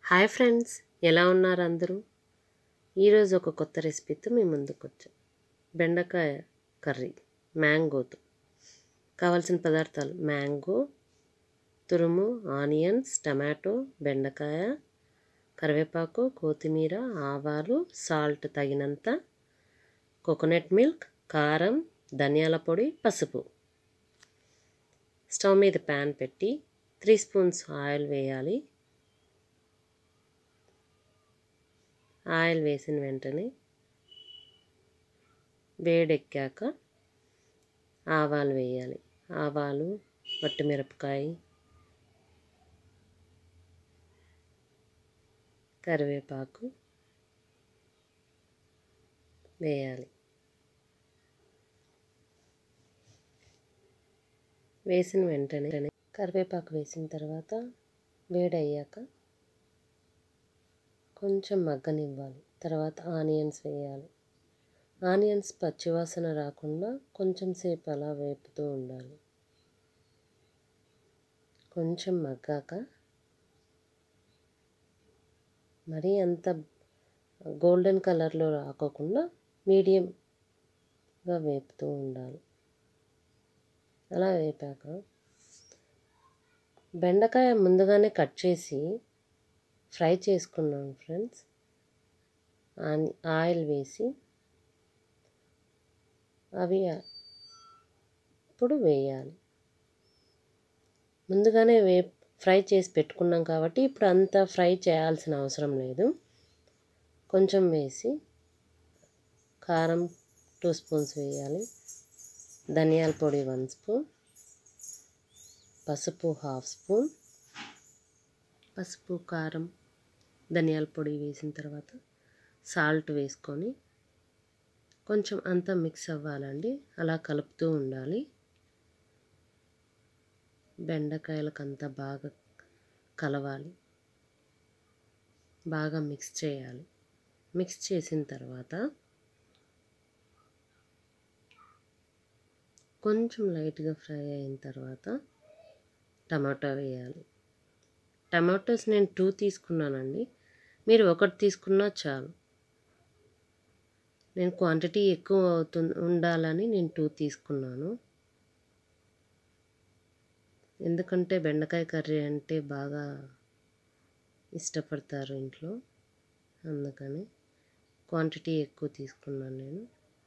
hi friends ఎలా ఉన్నారు అందరూ ఈరోజు ఒక కొత్త రెసిపీతో మీ ముందుకు వచ్చాం బెండకాయ కర్రీ మ్యాంగోతో కావాల్సిన పదార్థాలు మ్యాంగో తురుము ఆనియన్స్ టమాటో బెండకాయ కరివేపాకు కొత్తిమీర ఆవాలు సాల్ట్ తగినంత కోకోనట్ మిల్క్ కారం ధనియాల పొడి పసుపు స్టవ్ మీద ప్యాన్ పెట్టి త్రీ స్పూన్స్ ఆయిల్ వేయాలి ఆయిల్ వేసిన వెంటనే వేడెక్కాక ఆవాలు వేయాలి ఆవాలు వట్టిమిరపకాయ కరివేపాకు వేయాలి వేసిన వెంటనే కరివేపాకు వేసిన తర్వాత వేడయ్యాక కొంచెం మగ్గనివ్వాలి తర్వాత ఆనియన్స్ వేయాలి ఆనియన్స్ పచ్చివాసన రాకుండా కొంచెం సేపు అలా వేపుతూ ఉండాలి కొంచెం మగ్గాక మరీ అంత గోల్డెన్ కలర్లో రాకోకుండా మీడియంగా వేపుతూ ఉండాలి అలా వేపాక బెండకాయ ముందుగానే కట్ చేసి ఫ్రై చేసుకున్నాం ఫ్రెండ్స్ ఆయిల్ వేసి అవి ఇప్పుడు వేయాలి ముందుగానే వే ఫ్రై చేసి పెట్టుకున్నాం కాబట్టి ఇప్పుడు అంత ఫ్రై చేయాల్సిన అవసరం లేదు కొంచెం వేసి కారం టూ స్పూన్స్ వేయాలి ధనియాల పొడి వన్ స్పూన్ పసుపు హాఫ్ స్పూన్ పసుపు కారం ధనియాల పొడి వేసిన తర్వాత సాల్ట్ వేసుకొని కొంచెం అంతా మిక్స్ అవ్వాలండి అలా కలుపుతూ ఉండాలి బెండకాయలకంతా బాగా కలవాలి బాగా మిక్స్ చేయాలి మిక్స్ చేసిన తర్వాత కొంచెం లైట్గా ఫ్రై అయిన తర్వాత టమాటా వేయాలి టమాటోస్ నేను టూ తీసుకున్నానండి మీరు ఒకటి తీసుకున్నా చాలు నేను క్వాంటిటీ ఎక్కువ అవుతుంది ఉండాలని నేను టూ తీసుకున్నాను ఎందుకంటే బెండకాయ కర్రీ అంటే బాగా ఇష్టపడతారు ఇంట్లో అందుకని క్వాంటిటీ ఎక్కువ తీసుకున్నాను నేను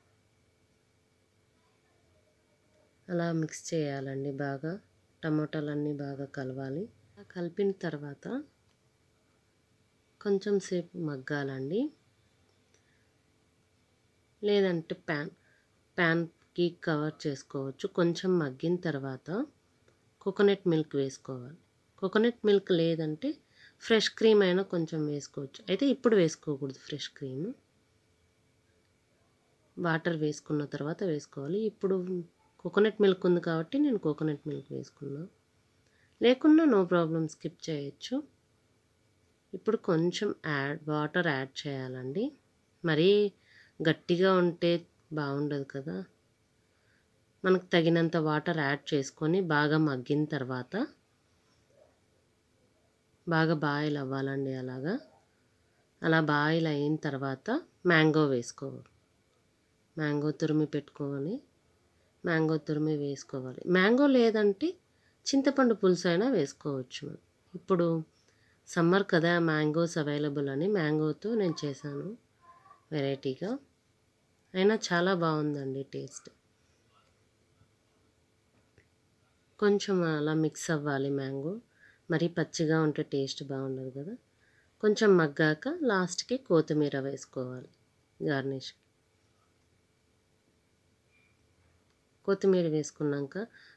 అలా మిక్స్ చేయాలండి బాగా టమాటాలన్నీ బాగా కలవాలి కలిపిన తర్వాత కొంచెం సేపు మగ్గాలండి లేదంటే ప్యాన్ ప్యాన్కి కవర్ చేసుకోవచ్చు కొంచెం మగ్గిన తర్వాత కోకోనట్ మిల్క్ వేసుకోవాలి కోకోనట్ మిల్క్ లేదంటే ఫ్రెష్ క్రీమ్ అయినా కొంచెం వేసుకోవచ్చు అయితే ఇప్పుడు వేసుకోకూడదు ఫ్రెష్ క్రీమ్ వాటర్ వేసుకున్న తర్వాత వేసుకోవాలి ఇప్పుడు కోకోనట్ మిల్క్ ఉంది కాబట్టి నేను కోకోనట్ మిల్క్ వేసుకున్నా లేకున్నా నో ప్రాబ్లం స్కిప్ చేయొచ్చు ఇప్పుడు కొంచెం యాడ్ వాటర్ యాడ్ చేయాలండి మరీ గట్టిగా ఉంటే బాగుండదు కదా మనకు తగినంత వాటర్ యాడ్ చేసుకొని బాగా మగ్గిన తర్వాత బాగా బాయిల్ అవ్వాలండి అలాగా అలా బాయిల్ అయిన తర్వాత మ్యాంగో వేసుకోవాలి మ్యాంగో తురిమి పెట్టుకొని మ్యాంగో తురిమి వేసుకోవాలి మ్యాంగో లేదంటే చింతపండు పులుసు అయినా వేసుకోవచ్చు ఇప్పుడు సమ్మర్ కదా మ్యాంగోస్ అవైలబుల్ అని మ్యాంగోతో నేను చేశాను వెరైటీగా అయినా చాలా బాగుందండి టేస్ట్ కొంచెం అలా మిక్స్ అవ్వాలి మ్యాంగో మరీ పచ్చిగా ఉంటే టేస్ట్ బాగుండదు కదా కొంచెం మగ్గాక లాస్ట్కి కొత్తిమీర వేసుకోవాలి గార్నిష్ కొత్తిమీర వేసుకున్నాక